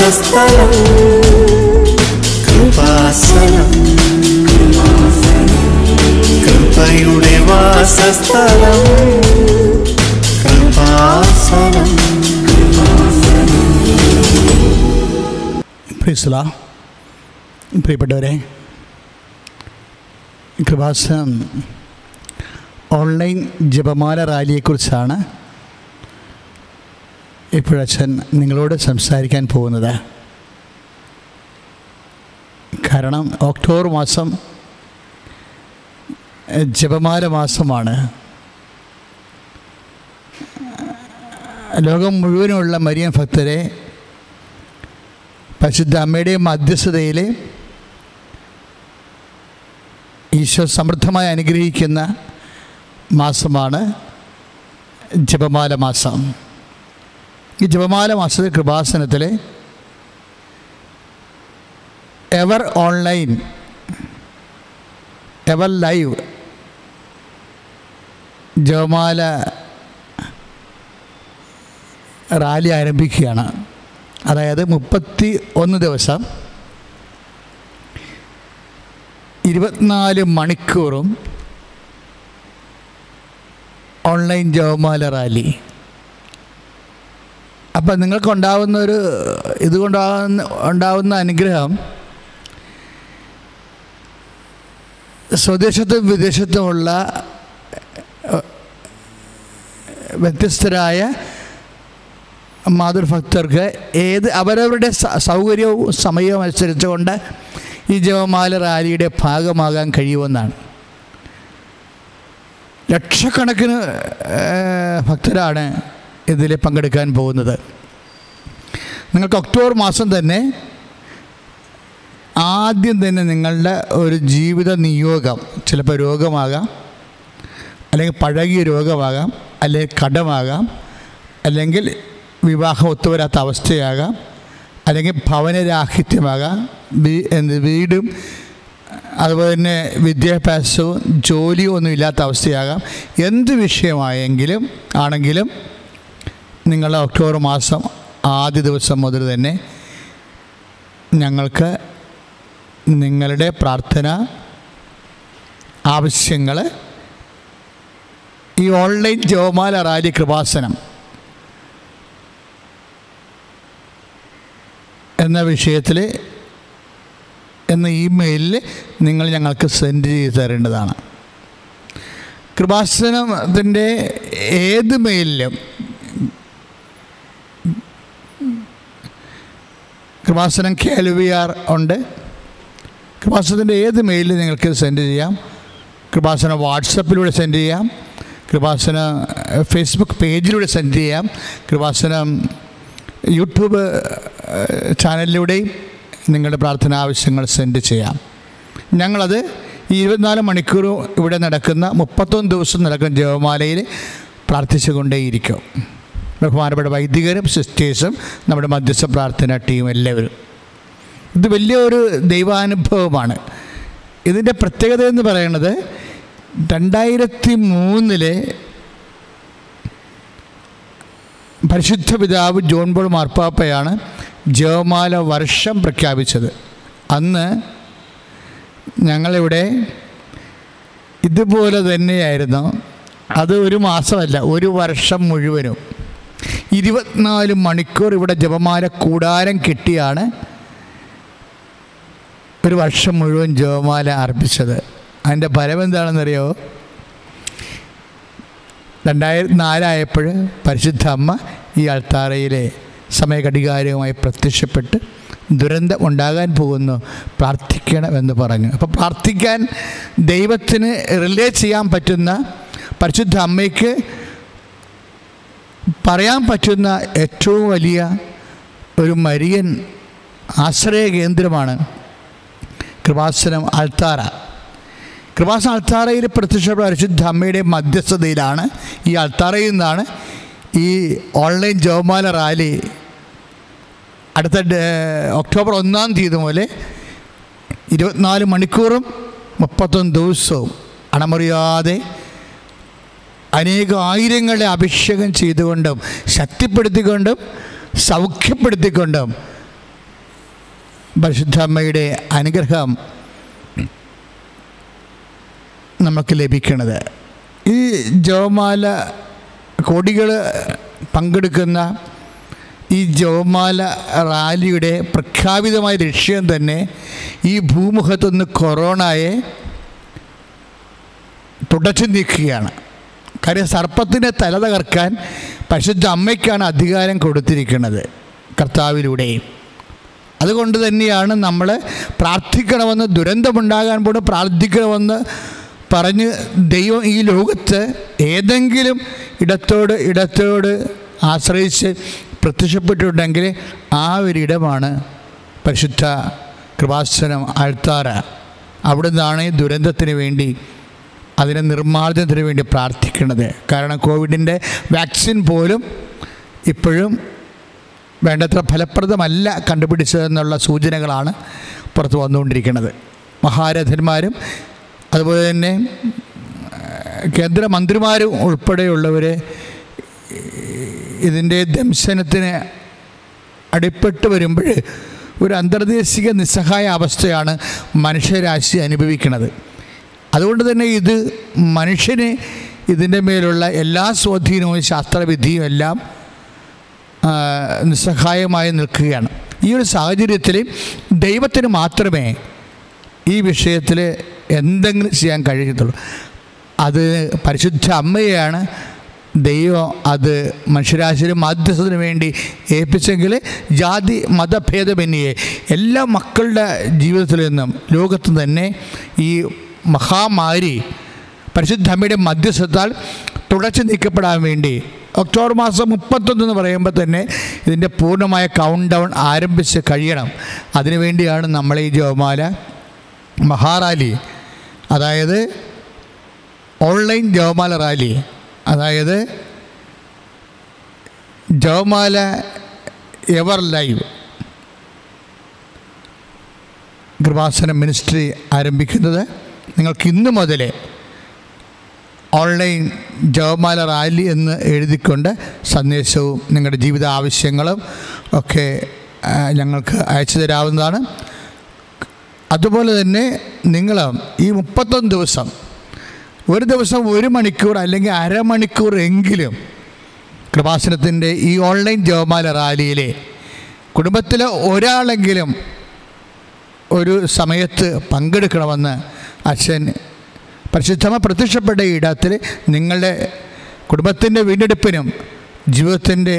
വാസസ്ഥലം കൃപാസനം കൃപയുടെ വാസസ്ഥലം കൃപാസനം പ്രിയസ്ല പ്രിയപ്പെട്ടവരെ കൃപാസനം ഓൺലൈൻ ജപമാല റാലിയെക്കുറിച്ചാണ് ഇപ്പോഴച്ഛൻ നിങ്ങളോട് സംസാരിക്കാൻ പോകുന്നത് കാരണം ഒക്ടോബർ മാസം എഹ്, ജപമാല മാസമാണ് ലോകം മുഴുവനുമുള്ള മരിയൻ ഭക്തരെ പരിശുദ്ധ അമ്മയുടെ മധ്യസ്ഥതയിൽ ഈശോ സമൃദ്ധമായി അനുഗ്രഹിക്കുന്ന മാസമാണ് ജപമാല മാസം ഈ ജപമാല മാസത്തിൽ കൃപാസനത്തിൽ എവർ ഓൺലൈൻ എവർ ലൈവ് ജപമാല റാലി ആരംഭിക്കുകയാണ് അതായത് മുപ്പത്തി ഒന്ന് ദിവസം ഇരുപത്തിനാല് മണിക്കൂറും ഓൺലൈൻ ജവമാല റാലി അപ്പം നിങ്ങൾക്കുണ്ടാവുന്ന ഒരു ഇതുകൊണ്ടാകുന്ന ഉണ്ടാവുന്ന അനുഗ്രഹം സ്വദേശത്തും വിദേശത്തുമുള്ള ഏഹ്, വ്യത്യസ്തരായ മാതൃഭക്തർക്ക് ഏത് അവരവരുടെ സ- സൗകര്യവും സമയവും അനുസരിച്ചുകൊണ്ട് ഈ ജപമാല റാലിയുടെ ഭാഗമാകാൻ കഴിയുമെന്നാണ് ലക്ഷക്കണക്കിന് ഏഹ്, ഭക്തരാണ് ഇതിൽ പങ്കെടുക്കാൻ പോകുന്നത് നിങ്ങൾക്ക് ഒക്ടോബർ മാസം തന്നെ ആദ്യം തന്നെ നിങ്ങളുടെ ഒരു ജീവിത നിയോഗം ചിലപ്പോൾ രോഗമാകാം അല്ലെങ്കിൽ പഴകിയ രോഗമാകാം അല്ലെങ്കിൽ കടമാകാം അല്ലെങ്കിൽ വിവാഹം ഒത്തുവരാത്ത അവസ്ഥയാകാം അല്ലെങ്കിൽ ഭവനരാഹിത്യമാകാം വീ- എന്ത് വീടും അതുപോലെ തന്നെ വിദ്യാഭ്യാസവും ജോലിയും ഒന്നും ഇല്ലാത്ത അവസ്ഥയാകാം എന്ത് വിഷയമായെങ്കിലും ആണെങ്കിലും നിങ്ങൾ ഒക്ടോബർ മാസം ആദ്യ ദിവസം മുതൽ തന്നെ ഞങ്ങൾക്ക് നിങ്ങളുടെ പ്രാർത്ഥന ആവശ്യങ്ങൾ ഈ ഓൺലൈൻ ജോമാല റാലി കൃപാസനം എന്ന വിഷയത്തിൽ എന്ന ഇമെയിലിൽ നിങ്ങൾ ഞങ്ങൾക്ക് സെൻഡ് ചെയ്ത് തരേണ്ടതാണ് കൃപാസനത്തിൻ്റെ ഏത് മെയിലിലും Krupasanam K L V R ഉണ്ട് കൃപാസനത്തിൻ്റെ ഏത് മെയിലിൽ നിങ്ങൾക്ക് സെൻഡ് ചെയ്യാം കൃപാസന വാട്സപ്പിലൂടെ സെൻഡ് ചെയ്യാം കൃപാസന ഏഹ്, ഫേസ്ബുക്ക് പേജിലൂടെ സെൻഡ് ചെയ്യാം കൃപാസനം യൂട്യൂബ് ഏഹ്, ചാനലിലൂടെയും നിങ്ങളുടെ പ്രാർത്ഥന ആവശ്യങ്ങൾ സെൻഡ് ചെയ്യാം ഞങ്ങളത് ഈ ഇരുപത്തിനാല് മണിക്കൂറും ഇവിടെ നടക്കുന്ന മുപ്പത്തൊന്ന് ദിവസം നടക്കുന്ന ജപമാലയിൽ പ്രാർത്ഥിച്ചുകൊണ്ടേയിരിക്കും ബഹുമാനപ്പെട്ട വൈദികരും സിസ്റ്റേഴ്സും നമ്മുടെ മധ്യസ്ഥ പ്രാർത്ഥന ടീം എല്ലാവരും ഇത് വലിയൊരു ദൈവാനുഭവമാണ് ഇതിൻ്റെ പ്രത്യേകത എന്ന് പറയുന്നത് രണ്ടായിരത്തി മൂന്നിലെ പരിശുദ്ധ പിതാവ് ജോൺ ബോൾ മാർപ്പാപ്പയാണ് ജവമാല വർഷം പ്രഖ്യാപിച്ചത് അന്ന് ഞങ്ങളിവിടെ ഇതുപോലെ തന്നെയായിരുന്നു അത് ഒരു മാസമല്ല ഒരു വർഷം മുഴുവനും ഇരുപത്തിനാല് മണിക്കൂർ ഇവിടെ ജപമാല കൂടാരം കെട്ടിയാണ് ഒരു വർഷം മുഴുവൻ ജപമാല അർപ്പിച്ചത് അതിൻ്റെ ഫലം എന്താണെന്നറിയോ രണ്ടായിരത്തി നാലായപ്പോൾ പരിശുദ്ധ അമ്മ ഈ അൾത്താറയിലെ സമയഘടികാരവുമായി പ്രത്യക്ഷപ്പെട്ട് ദുരന്തം ഉണ്ടാകാൻ പോകുന്നു പ്രാർത്ഥിക്കണമെന്ന് പറഞ്ഞു അപ്പോൾ പ്രാർത്ഥിക്കാൻ ദൈവത്തിന് റിലേ ചെയ്യാൻ പറ്റുന്ന പരിശുദ്ധ അമ്മയ്ക്ക് പറയാൻ പറ്റുന്ന ഏറ്റവും വലിയ ഒരു മരിയൻ ആശ്രയ കേന്ദ്രമാണ് കൃപാസനം അൾത്താറ കൃപാസനം അൾത്താറയിൽ പ്രത്യക്ഷപ്പെട്ട പരിശുദ്ധ അമ്മയുടെ മധ്യസ്ഥതയിലാണ് ഈ അൾത്താറയിൽ നിന്നാണ് ഈ ഓൺലൈൻ ജോമാല റാലി അടുത്ത ഡേ- ഒക്ടോബർ ഒന്നാം തീയതി മുതൽ ഇരുപത്തിനാല് മണിക്കൂറും മുപ്പത്തൊന്ന് ദിവസവും അണമുറിയാതെ അനേക ആയിരങ്ങളെ അഭിഷേകം ചെയ്തുകൊണ്ടും ശക്തിപ്പെടുത്തിക്കൊണ്ടും സൗഖ്യപ്പെടുത്തിക്കൊണ്ടും പരിശുദ്ധ അമ്മയുടെ അനുഗ്രഹം നമുക്ക് ലഭിക്കുന്നത് ഈ ജവമാല കോടികൾ പങ്കെടുക്കുന്ന ഈ ജവമാല റാലിയുടെ പ്രഖ്യാപിതമായ ലക്ഷ്യം തന്നെ ഈ ഭൂമുഖത്തുനിന്ന് കൊറോണയെ തുടച്ചു നീക്കുകയാണ് കാര്യം സർപ്പത്തിൻ്റെ തല തകർക്കാൻ പരിശുദ്ധ അമ്മയ്ക്കാണ് അധികാരം കൊടുത്തിരിക്കുന്നത് കർത്താവിലൂടെയും അതുകൊണ്ട് തന്നെയാണ് നമ്മൾ പ്രാർത്ഥിക്കണമെന്ന് ദുരന്തമുണ്ടാകാൻ പോലും പ്രാർത്ഥിക്കണമെന്ന് പറഞ്ഞ് ദൈവം ഈ ലോകത്ത് ഏതെങ്കിലും ഇടത്തോട് ഇടത്തോട് ആശ്രയിച്ച് പ്രത്യക്ഷപ്പെട്ടിട്ടുണ്ടെങ്കിൽ ആ ഒരു ഇടമാണ് പരിശുദ്ധ കൃപാസനം ആഴ്ത്താറ അവിടുന്നാണ് ഈ ദുരന്തത്തിന് വേണ്ടി അതിനെ നിർമ്മാർജ്ജനത്തിന് വേണ്ടി പ്രാർത്ഥിക്കുന്നത് കാരണം കോവിഡിൻ്റെ വാക്സിൻ പോലും ഇപ്പോഴും വേണ്ടത്ര ഫലപ്രദമല്ല കണ്ടുപിടിച്ചതെന്നുള്ള സൂചനകളാണ് പുറത്ത് വന്നുകൊണ്ടിരിക്കുന്നത് മഹാരഥന്മാരും അതുപോലെ തന്നെ ഏഹ്, കേന്ദ്രമന്ത്രിമാരും ഉൾപ്പെടെയുള്ളവർ ഇതിൻ്റെ ദംശനത്തിന് അടിപ്പെട്ട് വരുമ്പോൾ ഒരു അന്തർദേശിക നിസ്സഹായ അവസ്ഥയാണ് മനുഷ്യരാശി അനുഭവിക്കുന്നത് അതുകൊണ്ട് തന്നെ ഇത് മനുഷ്യന് ഇതിൻ്റെ മേലുള്ള എല്ലാ സ്വാധീനവും ശാസ്ത്രവിധിയും എല്ലാം ആ, നിസ്സഹായമായി നിൽക്കുകയാണ് ഈ ഒരു സാഹചര്യത്തിൽ ദൈവത്തിന് മാത്രമേ ഈ വിഷയത്തിൽ എന്തെങ്കിലും ചെയ്യാൻ കഴിയത്തുള്ളൂ അത് പരിശുദ്ധ അമ്മയെയാണ് ദൈവം അത് മനുഷ്യരാശിയുടെ മധ്യസ്ഥത്തിന് വേണ്ടി ഏൽപ്പിച്ചെങ്കിൽ ജാതി മതഭേദമന്യേ എല്ലാ മക്കളുടെ ജീവിതത്തിൽ നിന്നും ലോകത്ത് തന്നെ ഈ മഹാമാരി പരിശുദ്ധ അമ്മയുടെ മധ്യസ്ഥത്താൽ തുടച്ചു നീക്കപ്പെടാൻ വേണ്ടി ഒക്ടോബർ മാസം മുപ്പത്തൊന്ന് എന്ന് പറയുമ്പോൾ തന്നെ ഇതിൻ്റെ പൂർണ്ണമായ കൗണ്ട് ഡൗൺ ആരംഭിച്ച് കഴിയണം അതിനുവേണ്ടിയാണ് നമ്മൾ ഈ ജവമാല മഹാറാലി അതായത് ഓൺലൈൻ ജവമാല റാലി അതായത് ജവമാല എവർ ലൈവ് കൃപാസനം മിനിസ്ട്രി ആരംഭിക്കുന്നത് നിങ്ങൾക്ക് ഇന്ന് മുതൽ ഓൺലൈൻ ജവമാല റാലി എന്ന് എഴുതിക്കൊണ്ട് സന്ദേശവും നിങ്ങളുടെ ജീവിത ആവശ്യങ്ങളും ഒക്കെ ആ, ഞങ്ങൾക്ക് അയച്ചു തരാവുന്നതാണ് അതുപോലെ തന്നെ നിങ്ങൾ ഈ മുപ്പത്തൊന്ന് ദിവസം ഒരു ദിവസം ഒരു മണിക്കൂർ അല്ലെങ്കിൽ അരമണിക്കൂർ എങ്കിലും കൃപാസനത്തിൻ്റെ ഈ ഓൺലൈൻ ജവമാല റാലിയിലെ കുടുംബത്തിലെ ഒരാളെങ്കിലും ഒരു സമയത്ത് പങ്കെടുക്കണമെന്ന് അച്ഛൻ പരിശുദ്ധമ പ്രത്യക്ഷപ്പെട്ട ഈ ഇടത്തിൽ നിങ്ങളുടെ കുടുംബത്തിൻ്റെ വീണ്ടെടുപ്പിനും ജീവിതത്തിൻ്റെ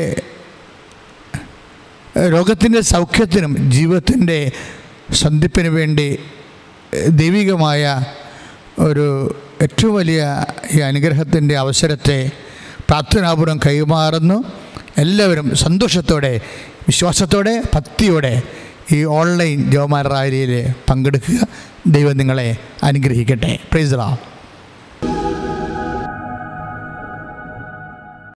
രോഗത്തിൻ്റെ സൗഖ്യത്തിനും ജീവിതത്തിൻ്റെ സന്ധിപ്പിന് വേണ്ടി ഏഹ്, ദൈവികമായ ഒരു ഏറ്റവും വലിയ ഈ അനുഗ്രഹത്തിൻ്റെ അവസരത്തെ പ്രാർത്ഥനാപൂർവ്വം കൈമാറുന്നു എല്ലാവരും സന്തോഷത്തോടെ വിശ്വാസത്തോടെ ഭക്തിയോടെ ഈ ഓൺലൈൻ ജോമാർ റാലിയിൽ പങ്കെടുക്കുക ദൈവം നിങ്ങളെ അനുഗ്രഹിക്കട്ടെ പ്രൈസ് റാം